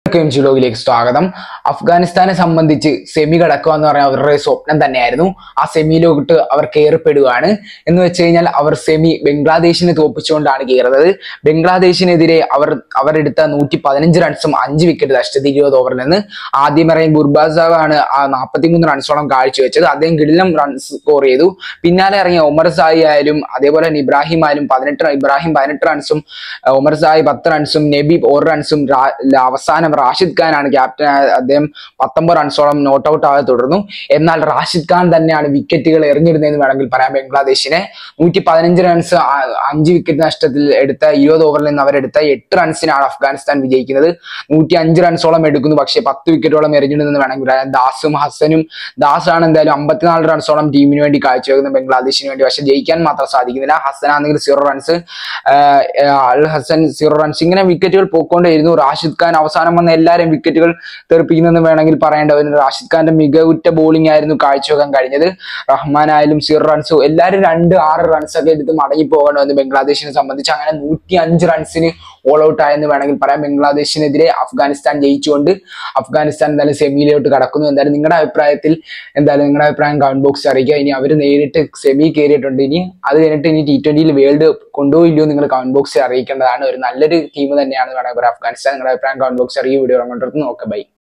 കെംജി ലോകിലേക്ക് സ്വാഗതം അഫ്ഗാനിസ്ഥാനെ സംബന്ധിച്ച് സെമി കടക്കുക എന്ന് പറഞ്ഞാൽ അവരുടെ സ്വപ്നം തന്നെയായിരുന്നു ആ സെമിയിലോട്ട് അവർ കയറിപ്പെടുകയാണ് എന്ന് വെച്ച് കഴിഞ്ഞാൽ അവർ സെമി ബംഗ്ലാദേശിനെ തോപ്പിച്ചുകൊണ്ടാണ് കയറുന്നത് ബംഗ്ലാദേശിനെതിരെ അവർ അവരെടുത്ത നൂറ്റി പതിനഞ്ച് റൺസും അഞ്ച് വിക്കറ്റ് നഷ്ടത്തിൽ ഇരുപത് ഓവറിൽ നിന്ന് ആദ്യം ഇറങ്ങിയ ഗുർബാസാവ് ആണ് ആ നാൽപ്പത്തിമൂന്ന് റൺസോളം കാഴ്ചവെച്ചത് അദ്ദേഹം കിടിലം റൺസ് സ്കോർ ചെയ്തു പിന്നാലെ ഇറങ്ങിയ ഒമർ സായി ആയാലും അതേപോലെ തന്നെ ഇബ്രാഹിം ആയാലും പതിനെട്ട് ഇബ്രാഹിം പതിനെട്ട് റൺസും അഹ് ഒമർ സായി പത്ത് റൺസും നബീബ് ഒരു റൺസും രാ- ല- അവസാനം റാഷിദ് ഖാനാണ് ക്യാപ്റ്റൻ അദ്ദേഹം പത്തൊമ്പത് റൺസോളം നോട്ട് ഔട്ട് ആകെ തുടർന്നു എന്നാൽ റാഷിദ് ഖാൻ തന്നെയാണ് വിക്കറ്റുകൾ എറിഞ്ഞിരുന്നതെന്ന് വേണമെങ്കിൽ പറയാം ബംഗ്ലാദേശിനെ നൂറ്റി പതിനഞ്ച് റൺസ് അഞ്ച് വിക്കറ്റ് നഷ്ടത്തിൽ എടുത്ത ഇരുപത് ഓവറിൽ നിന്ന് അവരെടുത്ത എട്ട് റൺസിനാണ് അഫ്ഗാനിസ്ഥാൻ വിജയിക്കുന്നത് നൂറ്റി അഞ്ച് റൺസോളം എടുക്കുന്നു പക്ഷേ പത്ത് വിക്കറ്റോളം എറിഞ്ഞിരുന്നെന്ന് വേണമെങ്കിൽ പറയാം ദാസും ഹസനും ദാസാണ് എന്തായാലും അമ്പത്തിനാല് റൺസോളം ടീമിന് വേണ്ടി കാഴ്ചവെക്കുന്നത് ബംഗ്ലാദേശിന് വേണ്ടി പക്ഷെ ജയിക്കാൻ മാത്രം സാധിക്കുന്നില്ല ഹസൻ ആണെങ്കിൽ zero runs Al Hasan zero runs ഇങ്ങനെ വിക്കറ്റുകൾ പോയിക്കൊണ്ടേയിരുന്നു റാഷിദ് ഖാൻ അവസാനം വന്ന എല്ലാവരും വിക്കറ്റുകൾ തെറിപ്പിക്കുന്നെന്ന് വേണമെങ്കിൽ പറയേണ്ടവരും റാഷിദ് ഖാന്റെ മികവുറ്റ ബോളിംഗ് ആയിരുന്നു കാഴ്ചവെക്കാൻ കഴിഞ്ഞത് റഹ്മാൻ ആയാലും സീറോ റൺസ് എല്ലാവരും രണ്ട് ആറ് റൺസ് ഒക്കെ എടുത്ത് മടങ്ങി പോകണമെന്ന് ബംഗ്ലാദേശിനെ സംബന്ധിച്ച് അങ്ങനെ നൂറ്റി അഞ്ച് റൺസിന് ഓൾ ഔട്ട് ആയെന്ന് വേണമെങ്കിൽ പറയാം ബംഗ്ലാദേശിനെതിരെ അഫ്ഗാനിസ്ഥാൻ ജയിച്ചുകൊണ്ട് അഫ്ഗാനിസ്ഥാൻ എന്തായാലും സെമിയിലോട്ട് കടക്കുന്നു എന്തായാലും നിങ്ങളുടെ അഭിപ്രായത്തിൽ എന്തായാലും നിങ്ങളുടെ അഭിപ്രായം കമന്റ് ബോക്സിൽ അറിയിക്കുക ഇനി അവർ നേരിട്ട് സെമി കയറിയിട്ടുണ്ട് ഇനി അത് കഴിഞ്ഞിട്ട് ഇനി ടി ട്വന്റിയിൽ വേൾഡ് കൊണ്ടുപോയില്ലയോ നിങ്ങൾ കമന്റ് ബോക്സിൽ അറിയിക്കേണ്ടതാണ് ഒരു നല്ലൊരു ടീം തന്നെയാണ് വേണമെങ്കിൽ പറയാം അഫ്ഗാനിസ്ഥാൻ നിങ്ങളുടെ അഭിപ്രായം കമന്റ് ബോക്സിൽ അറിയുക വീഡിയോ കൊണ്ടിരുന്നു ഓക്കെ ബൈ